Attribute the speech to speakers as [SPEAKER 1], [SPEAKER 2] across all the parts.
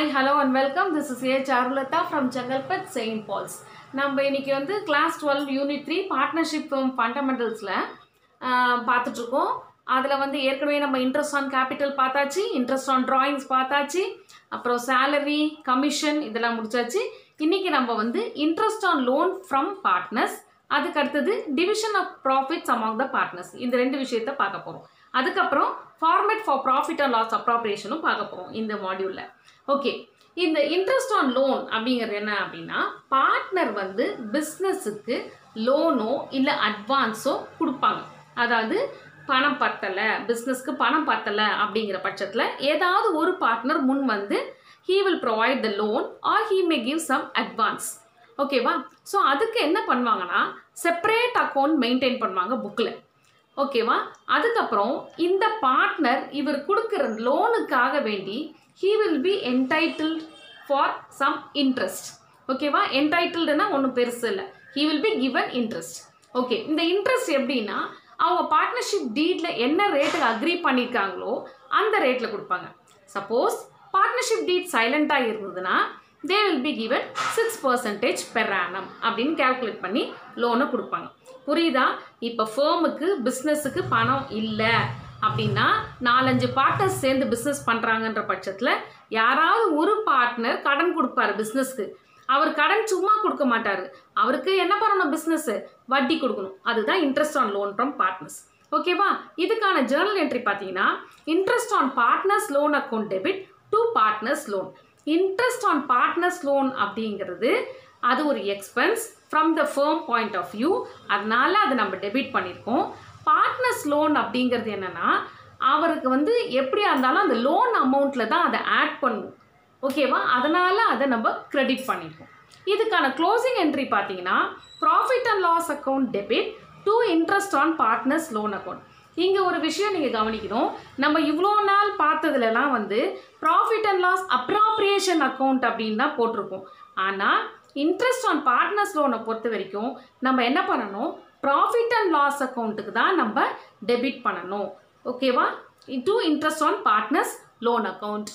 [SPEAKER 1] hi hello and welcome this is A Charulatha from Chengalpattu saint Paul's நம்ம இன்னைக்கு வந்து class twelve unit three partnership ஃபண்டமெண்டல்ஸில் பார்த்துட்ருக்கோம் அதில் வந்து ஏற்கனவே நம்ம இன்ட்ரெஸ்ட் ஆன் கேபிட்டல் பார்த்தாச்சு இன்ட்ரெஸ்ட் ஆன் drawings பார்த்தாச்சு அப்புறம் சேலரி கமிஷன் இதெல்லாம் முடிச்சாச்சு இன்றைக்கி நம்ம வந்து interest on loan from partners அதுக்கு அடுத்தது division of profits among the partners இந்த ரெண்டு விஷயத்தை பார்க்க போகிறோம் அதுக்கப்புறம் format for profit and loss அப்ராப்ரியேஷனும் பார்க்க போகிறோம் இந்த மாடியூலில் ஓகே இந்த இன்ட்ரெஸ்ட் ஆன் லோன் அப்படிங்கிறது என்ன அப்படின்னா பார்ட்னர் வந்து பிஸ்னஸுக்கு லோனோ இல்லை அட்வான்ஸோ கொடுப்பாங்க அதாவது பணம் பத்தலை பிஸ்னஸ்க்கு பணம் பத்தலை அப்படிங்கிற பட்சத்தில் ஏதாவது ஒரு பார்ட்னர் முன் வந்து he will provide the loan or he may give some advance ஓகேவா ஸோ அதுக்கு என்ன பண்ணுவாங்கன்னா செப்பரேட் அக்கௌண்ட் மெயின்டைன் பண்ணுவாங்க புக்கில் ஓகேவா அதுக்கப்புறம் இந்த பார்ட்னர் இவர் கொடுக்குற லோனுக்காக வேண்டி he will be entitled for some interest ஓகேவா என்டைட்டில்டுனா ஒன்றும் பெருசு இல்லை he will be given interest okay இந்த இன்ட்ரெஸ்ட் எப்படின்னா அவங்க பார்ட்னர்ஷிப் டீடில் என்ன ரேட்டுக்கு அக்ரி பண்ணியிருக்காங்களோ அந்த ரேட்டில் கொடுப்பாங்க சப்போஸ் பார்ட்னர்ஷிப் டீட் சைலண்ட்டாக இருந்ததுன்னா they will be given six percentage per annum அப்படின்னு கால்குலேட் பண்ணி லோனை கொடுப்பாங்க புரியுதா இப்போ ஃபேமுக்கு பிஸ்னஸுக்கு பணம் இல்லை அப்படின்னா நாலஞ்சு பார்ட்னர்ஸ் சேர்ந்து பிஸ்னஸ் பண்ணுறாங்கன்ற பட்சத்தில் யாராவது ஒரு பார்ட்னர் கடன் கொடுப்பாரு பிஸ்னஸ்க்கு அவர் கடன் சும்மா கொடுக்க மாட்டார் அவருக்கு என்ன பண்ணணும் பிஸ்னஸ்ஸு வட்டி கொடுக்கணும் அதுதான் interest on loan from partners ஓகேவா இதுக்கான ஜேர்னல் என்ட்ரி பார்த்தீங்கன்னா interest on partners loan account debit to partners loan interest on partners loan அப்படிங்கிறது அது ஒரு expense from the firm point of view அதனால அதை நம்ம டெபிட் பண்ணியிருக்கோம் பார்ட்னர்ஸ் லோன் அப்படிங்கிறது என்னென்னா அவருக்கு வந்து எப்படியா இருந்தாலும் அந்த லோன் அமௌண்ட்டில் தான் அதை ஆட் பண்ணும் ஓகேவா அதனால் அதை நம்ம கிரெடிட் பண்ணியிருக்கோம் இதுக்கான க்ளோசிங் என்ட்ரி பார்த்தீங்கன்னா profit and loss account debit to interest on partners loan account இங்கே ஒரு விஷயம் நீங்கள் கவனிக்கணும் நம்ம இவ்வளோ நாள் பார்த்ததுலலாம் வந்து profit and loss appropriation account அப்படின்னு தான் போட்டிருக்கோம் ஆனால் இன்ட்ரெஸ்ட் ஆன் பார்ட்னர்ஸ் லோனை பொறுத்த வரைக்கும் நம்ம என்ன பண்ணணும் ப்ராஃபிட் அண்ட் லாஸ் அக்கௌண்ட்டுக்கு தான் நம்ம டெபிட் பண்ணணும் ஓகேவா to interest on partners loan account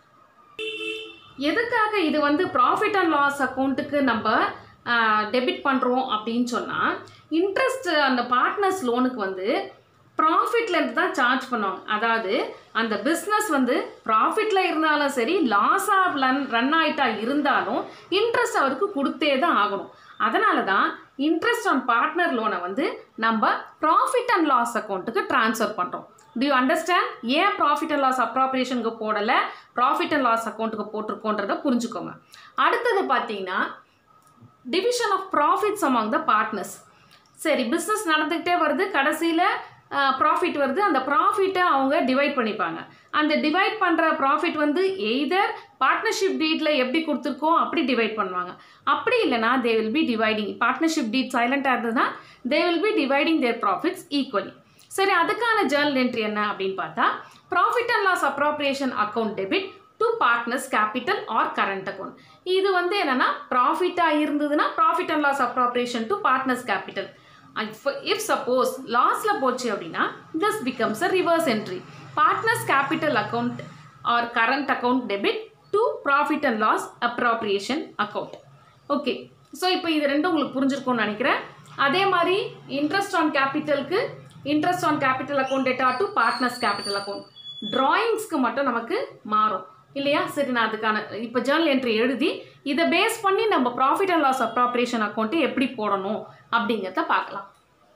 [SPEAKER 1] எதுக்காக இது வந்து ப்ராஃபிட் அண்ட் லாஸ் அக்கௌண்ட்டுக்கு நம்ம டெபிட் பண்ணுறோம் அப்படின்னு சொன்னால் இன்ட்ரெஸ்ட் அந்த பார்ட்னர்ஸ் லோனுக்கு வந்து ப்ராஃபிட்லேருந்து தான் சார்ஜ் பண்ணுவாங்க அதாவது அந்த பிஸ்னஸ் வந்து ப்ராஃபிட்டில் இருந்தாலும் சரி லாஸாக ரன் ரன் ஆகிட்டா இருந்தாலும் இன்ட்ரெஸ்ட் அவருக்கு கொடுத்தே தான் ஆகணும் அதனால தான் இன்ட்ரெஸ்ட் ஆன் பார்ட்னர் லோனை வந்து நம்ம ப்ராஃபிட் அண்ட் லாஸ் அக்கௌண்ட்டுக்கு ட்ரான்ஸ்ஃபர் பண்ணுறோம் டு யூ அண்டர்ஸ்டாண்ட் ஏன் ப்ராஃபிட் அண்ட் லாஸ் அப்ராப்ரியேஷனுக்கு போடலை ப்ராஃபிட் அண்ட் லாஸ் அக்கௌண்ட்டுக்கு போட்டிருக்கோன்றதை புரிஞ்சுக்கோங்க அடுத்தது பார்த்தீங்கன்னா division of profits among the partners சரி பிஸ்னஸ் நடந்துக்கிட்டே வருது கடைசியில் ப்ராஃபிட் வருது அந்த ப்ராஃபிட்டை அவங்க டிவைட் பண்ணிப்பாங்க அந்த டிவைட் பண்ணுற ப்ராஃபிட் வந்து எய்தர் பார்ட்னர்ஷிப் டீட்டில் எப்படி கொடுத்துருக்கோம் அப்படி டிவைட் பண்ணுவாங்க அப்படி இல்லைனா they will be dividing partnership deed சைலண்ட்டாக இருந்ததுன்னா they will be dividing their profits equally சரி அதுக்கான ஜேர்னல் என்ட்ரி என்ன அப்படின்னு பார்த்தா profit and loss appropriation account debit to partners capital or current account இது வந்து என்னென்னா ப்ராஃபிட்டாக இருந்ததுன்னா profit and loss appropriation to partners capital if suppose லாஸில் போச்சு அப்படின்னா this becomes a reverse entry partners capital account or current account debit to profit and loss appropriation account okay so இப்போ இது ரெண்டும் உங்களுக்கு புரிஞ்சிருக்கும்னு நினைக்கிறேன் அதே மாதிரி இன்ட்ரெஸ்ட் ஆன் கேபிட்டலுக்கு interest on capital account data to partners capital account ட்ராயிங்ஸ்க்கு மட்டும் நமக்கு மாறும் இல்லையா சரி நான் அதுக்கான இப்போ ஜேர்னல் என்ட்ரி எழுதி இதை பேஸ் பண்ணி நம்ம profit and loss appropriation account எப்படி போடணும் அப்படிங்கிறத பார்க்கலாம்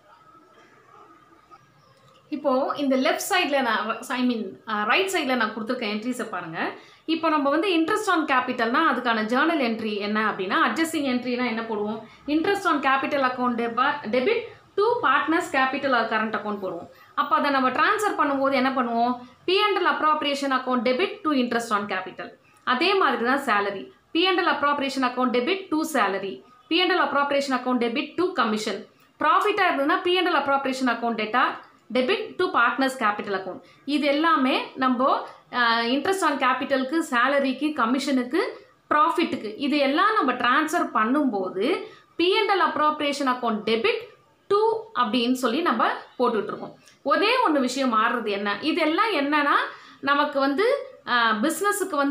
[SPEAKER 1] இப்போது இந்த லெஃப்ட் சைடில் நான் ஐ மீன் ரைட் சைடில் நான் கொடுத்துருக்க என்ட்ரிஸை பாருங்கள் இப்போ நம்ம வந்து இன்ட்ரெஸ்ட் ஆன் கேபிட்டல்னா அதுக்கான ஜேர்னல் என்ட்ரி என்ன அப்படின்னா அட்ஜஸ்டிங் என்ட்ரினா என்ன போடுவோம் interest on capital account debit to partners capital or current account போடுவோம் அப்போ அதை நம்ம ட்ரான்ஸ்ஃபர் பண்ணும்போது என்ன பண்ணுவோம் PNL appropriation account debit to interest on capital அதே மாதிரி தான் salary PNL appropriation account debit to salary PNL appropriation account debit to commission ப்ராஃபிட்டாக இருந்ததுன்னா PNL appropriation account data debit to partners capital account இது எல்லாமே நம்ம இன்ட்ரெஸ்ட் ஆன் கேபிட்டலுக்கு சேலரிக்கு கமிஷனுக்கு ப்ராஃபிட்டுக்கு இது எல்லாம் நம்ம ட்ரான்ஸ்ஃபர் பண்ணும்போது PNL appropriation account debit to அப்படின்னு சொல்லி நம்ம போட்டுட்ருக்கோம் ஒரே ஒன்று விஷயம் மாறுறது என்ன இதெல்லாம் என்னன்னா நமக்கு வந்து பிஸ்னஸுக்கு வந்து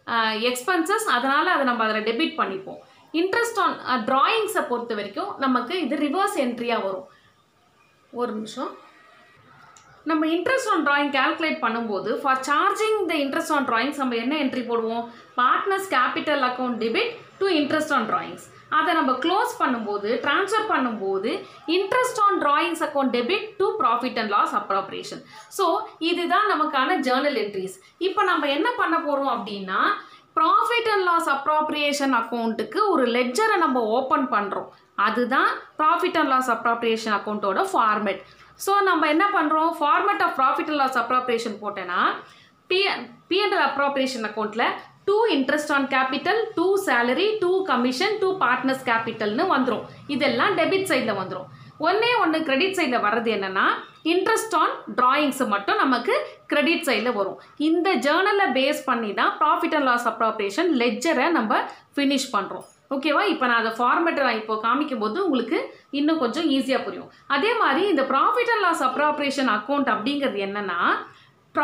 [SPEAKER 1] எக்ஸ்பென்சஸ் அதனால் அதை நம்ம அதில் டெபிட் பண்ணிப்போம் இன்ட்ரெஸ்ட் ஆன் ட்ராயிங்ஸை பொறுத்த வரைக்கும் நமக்கு இது ரிவர்ஸ் என்ட்ரியாக வரும் ஒரு நிமிஷம் நம்ம இன்ட்ரெஸ்ட் ஆன் டிராயிங் கால்குலேட் பண்ணும்போது for charging the interest on drawings நம்ம என்ன என்ட்ரி போடுவோம் partners capital account debit to interest on drawings அதை நம்ம க்ளோஸ் பண்ணும்போது ட்ரான்ஸ்ஃபர் பண்ணும்போது interest on drawings account debit to profit and loss appropriation so இதுதான் நமக்கான ஜேர்னல் என்ட்ரிஸ் இப்போ நம்ம என்ன பண்ண போகிறோம் அப்படின்னா ப்ராஃபிட் அண்ட் லாஸ் அப்ராப்ரியேஷன் அக்கௌண்ட்டுக்கு ஒரு லெட்ஜரை நம்ம ஓப்பன் பண்ணுறோம் அதுதான் ப்ராஃபிட் அண்ட் லாஸ் அப்ராப்ரியேஷன் அக்கௌண்ட்டோட ஃபார்மேட் ஸோ நம்ம என்ன பண்ணுறோம் format of profit and loss appropriation போட்டேன்னா பி பிஎன்எல் அப்ராப்ரியேஷன் அக்கௌண்ட்டில் to interest on capital to salary to commission to partners கேபிட்டல்னு வந்துடும் இதெல்லாம் டெபிட் சைடில் வந்துடும் ஒன்றே ஒன்று கிரெடிட் சைடில் வர்றது என்னென்னா இன்ட்ரெஸ்ட் ஆன் டிராயிங்ஸ் மட்டும் நமக்கு கிரெடிட் சைடில் வரும் இந்த ஜேர்னலை பேஸ் பண்ணி தான் ப்ராஃபிட் அண்ட் லாஸ் அப்ராப்ரியேஷன் லெட்ஜரை நம்ம ஃபினிஷ் பண்ணுறோம் ஓகேவா இப்போ நான் அதை ஃபார்மேட்டை நான் இப்போ காமிக்கும் போது உங்களுக்கு இன்னும் கொஞ்சம் ஈஸியாக புரியும் அதே மாதிரி இந்த profit and loss appropriation account அப்படிங்கிறது என்னென்னா ப்ரா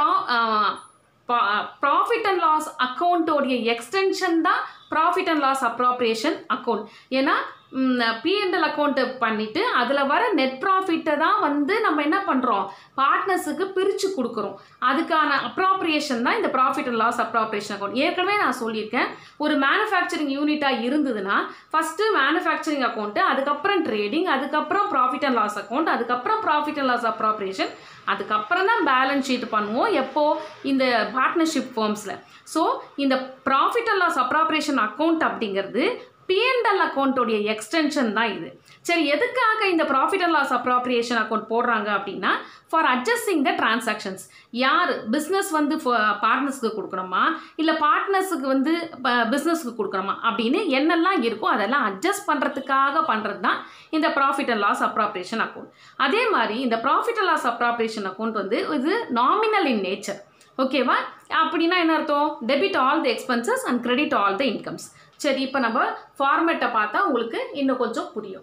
[SPEAKER 1] ப்ராஃபிட் அண்ட் லாஸ் அக்கௌண்ட்டோடைய எக்ஸ்டென்ஷன் தான் profit and loss appropriation account ஏன்னா பிஎன்எல் அக்கௌண்ட்டு பண்ணிவிட்டு அதில் வர நெட் ப்ராஃபிட்டை தான் வந்து நம்ம என்ன பண்ணுறோம் பார்ட்னர்ஸுக்கு பிரித்து கொடுக்குறோம் அதுக்கான அப்ராப்ரியேஷன் தான் இந்த profit and loss appropriation account ஏற்கனவே நான் சொல்லியிருக்கேன் ஒரு மேனுஃபேக்சரிங் யூனிட்டாக இருந்ததுன்னா ஃபஸ்ட்டு மேனுஃபேக்சரிங் அக்கௌண்ட்டு அதுக்கப்புறம் ட்ரேடிங் அதுக்கப்புறம் ப்ராஃபிட் அண்ட் லாஸ் அக்கௌண்ட் அதுக்கப்புறம் ப்ராஃபிட் அண்ட் லாஸ் அப்ராப்ரியேஷன் அதுக்கப்புறம் தான் பேலன்ஸ் ஷீட் பண்ணுவோம் எப்போ இந்த பார்ட்னர்ஷிப் ஃபார்ம்ஸில் ஸோ இந்த profit and loss appropriation account அப்படிங்கிறது பிஎன்எல் அக்கௌண்ட்டோடைய எக்ஸ்டென்ஷன் தான் இது சரி எதுக்காக இந்த profit and loss appropriation account போடுறாங்க அப்படின்னா ஃபார் அட்ஜஸ்டிங் த டிரான்சாக்ஷன்ஸ் யார் பிஸ்னஸ் வந்து பார்ட்னர்ஸ்க்கு கொடுக்கணுமா இல்லை பார்ட்னர்ஸுக்கு வந்து பிஸ்னஸ்க்கு கொடுக்கணுமா அப்படின்னு என்னெல்லாம் இருக்கோ அதெல்லாம் அட்ஜஸ்ட் பண்ணுறதுக்காக பண்ணுறது தான் இந்த profit and loss appropriation account அதே மாதிரி இந்த profit and loss appropriation account வந்து இது நாமினல் இன் நேச்சர் ஓகேவா அப்படின்னா என்ன அர்த்தம் debit all the expenses and credit all the incomes சரி இப்போ நம்ம ஃபார்மேட்டை பார்த்தா உங்களுக்கு இன்னும் கொஞ்சம் புரியும்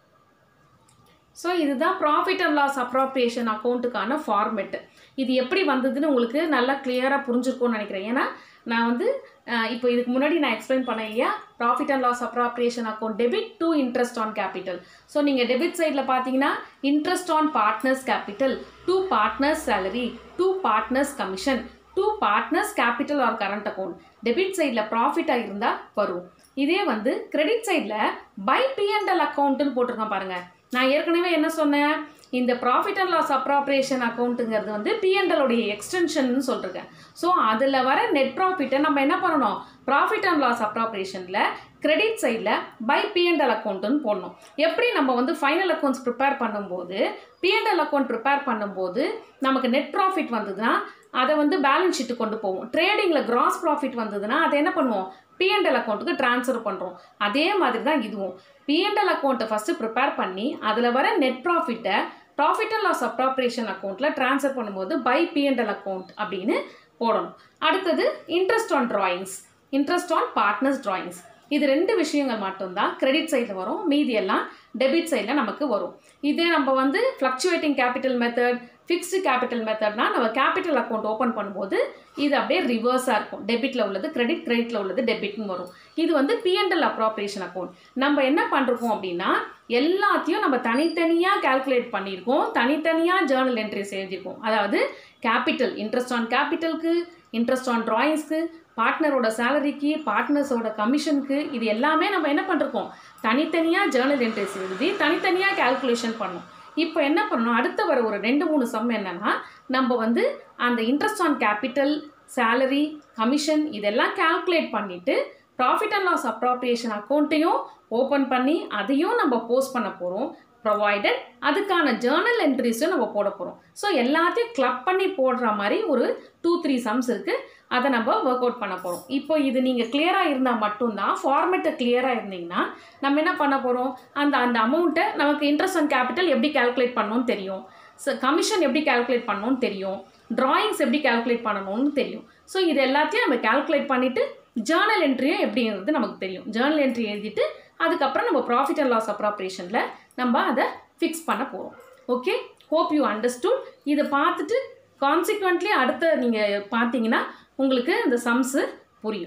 [SPEAKER 1] ஸோ இதுதான் ப்ராஃபிட் அண்ட் லாஸ் அப்ராப்ரியேஷன் அக்கௌண்ட்டுக்கான ஃபார்மெட்டு இது எப்படி வந்ததுன்னு உங்களுக்கு நல்லா கிளியராக புரிஞ்சிருக்கும்னு நினைக்கிறேன் ஏன்னா நான் வந்து இப்போ இதுக்கு முன்னாடி நான் எக்ஸ்பிளைன் பண்ணேன் இல்லையா profit and loss appropriation account debit to interest on capital so நீங்கள் டெபிட் சைடில் பார்த்தீங்கன்னா interest on partners capital to partners salary to partners commission to partners capital or current account debit சைடில் ப்ராஃபிட்டாக இருந்தால் வரும் இதே வந்து கிரெடிட் சைடில் பை பிஎன்எல் அக்கௌண்ட்டுன்னு போட்டிருக்கேன் பாருங்கள் நான் ஏற்கனவே என்ன சொன்னேன் இந்த ப்ராஃபிட் அண்ட் லாஸ் அப்ராப்ரியேஷன் அக்கௌண்ட்டுங்கிறது வந்து பிஎன்எலோடைய எக்ஸ்டென்ஷன் சொல்லிருக்கேன் ஸோ அதில் வர நெட் ப்ராஃபிட்டை நம்ம என்ன பண்ணணும் ப்ராஃபிட் அண்ட் லாஸ் அப்ராப்ரியேஷனில் கிரெடிட் சைடில் பை பிஎன்எல் அக்கௌண்ட்டுன்னு போடணும் எப்படி நம்ம வந்து ஃபைனல் அக்கௌண்ட்ஸ் ப்ரிப்பேர் பண்ணும்போது பிஎன்எல் அக்கௌண்ட் ப்ரிப்பேர் பண்ணும்போது நமக்கு நெட் ப்ராஃபிட் வந்ததுன்னா அதை வந்து பேலன்ஸ் ஷீட்டு கொண்டு போவோம் ட்ரேடிங்கில் கிராஸ் ப்ராஃபிட் வந்ததுன்னா அதை என்ன பண்ணுவோம் பிஎன்எல் அக்கௌண்ட்டுக்கு ட்ரான்ஸ்ஃபர் பண்ணுறோம் அதே மாதிரி தான் இதுவும் பிஎன்எல் அக்கௌண்ட்டை ஃபஸ்ட்டு ப்ரிப்பேர் பண்ணி அதில் வர நெட் ப்ராஃபிட்டை ப்ராஃபிட் அண்ட் லாஸ் அப்ராப்ரியேஷன் அக்கௌண்ட்டில் ட்ரான்ஸ்ஃபர் பண்ணும்போது பை பிஎன்எல் அக்கௌண்ட் அப்படின்னு போடணும் அடுத்தது interest on drawings interest on partners drawings இது ரெண்டு விஷயங்கள் மட்டும்தான் கிரெடிட் சைடில் வரும் மீதி எல்லாம் டெபிட் சைடில் நமக்கு வரும் இதே நம்ம வந்து fluctuating capital method fixed capital மெத்தட்னா நம்ம கேபிட்டல் அக்கௌண்ட் ஓப்பன் பண்ணும்போது இது அப்படியே ரிவர்ஸாக இருக்கும் டெபிட்டில் உள்ளது கிரெடிட் கிரெடிட்டில் உள்ளது டெபிட்னு வரும் இது வந்து பிஎன்எல் அப்ராப்ரியேஷன் அக்கௌண்ட் நம்ம என்ன பண்ணுறோம் அப்படின்னா எல்லாத்தையும் நம்ம தனித்தனியாக கால்குலேட் பண்ணியிருக்கோம் தனித்தனியாக ஜேர்னல் என்ட்ரிஸ் எழுதியிருக்கோம் அதாவது கேபிட்டல் இன்ட்ரெஸ்ட் ஆன் கேபிட்டலுக்கு இன்ட்ரெஸ்ட் ஆன் ட்ராயிங்ஸ்க்கு பார்ட்னரோட சேலரிக்கு பார்ட்னர்ஸோட கமிஷனுக்கு இது எல்லாமே நம்ம என்ன பண்ணிருக்கோம் தனித்தனியாக ஜேர்னல் என்ட்ரிஸ் எழுதி தனித்தனியாக கால்குலேஷன் பண்ணோம் இப்போ என்ன பண்ணணும் அடுத்த வர ஒரு ரெண்டு மூணு சம் என்னன்னா நம்ம வந்து அந்த interest on capital salary commission இதெல்லாம் கால்குலேட் பண்ணிவிட்டு ப்ராஃபிட் அண்ட் லாஸ் அப்ராப்ரியேஷன் அக்கௌண்ட்டையும் ஓப்பன் பண்ணி அதையும் நம்ம போஸ்ட் பண்ண போகிறோம் ப்ரொவைடட் அதுக்கான ஜேர்னல் என்ட்ரிஸும் நம்ம போட போகிறோம் ஸோ எல்லாத்தையும் கிளப் பண்ணி போடுற மாதிரி ஒரு டூ த்ரீ சம்ஸ் இருக்குது அதை நம்ம ஒர்க் அவுட் பண்ண போகிறோம் இப்போ இது நீங்கள் கிளியராக இருந்தால் மட்டும்தான் ஃபார்மேட்டை கிளியராக இருந்தீங்கன்னா நம்ம என்ன பண்ண போகிறோம் அந்த அந்த அமௌண்ட்டை நமக்கு இன்ட்ரெஸ்ட் ஆன் கேபிட்டல் எப்படி கால்குலேட் பண்ணணும்னு தெரியும் ஸோ கமிஷன் எப்படி கால்குலேட் பண்ணணும்னு தெரியும் ட்ராயிங்ஸ் எப்படி கால்குலேட் பண்ணணும்னு தெரியும் ஸோ இது எல்லாத்தையும் நம்ம கால்குலேட் பண்ணிவிட்டு ஜேர்னல் என்ட்ரியும் எப்படிங்கிறது நமக்கு தெரியும் ஜேர்னல் என்ட்ரி எழுதிட்டு அதுக்கப்புறம் நம்ம ப்ராஃபிட் அண்ட் லாஸ் அப்ராப்ரேஷனில் நம்ம அதை ஃபிக்ஸ் பண்ண போகிறோம் ஓகே ஹோப் யூ அண்டர்ஸ்டூட் இதை பார்த்துட்டு கான்சிக்வெண்ட்லி அடுத்த நீங்கள் பார்த்தீங்கன்னா உங்களுக்கு இந்த சம்ஸு புரியும்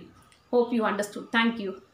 [SPEAKER 1] ஹோப் யூ அண்டர்ஸ்டுட் தேங்க்யூ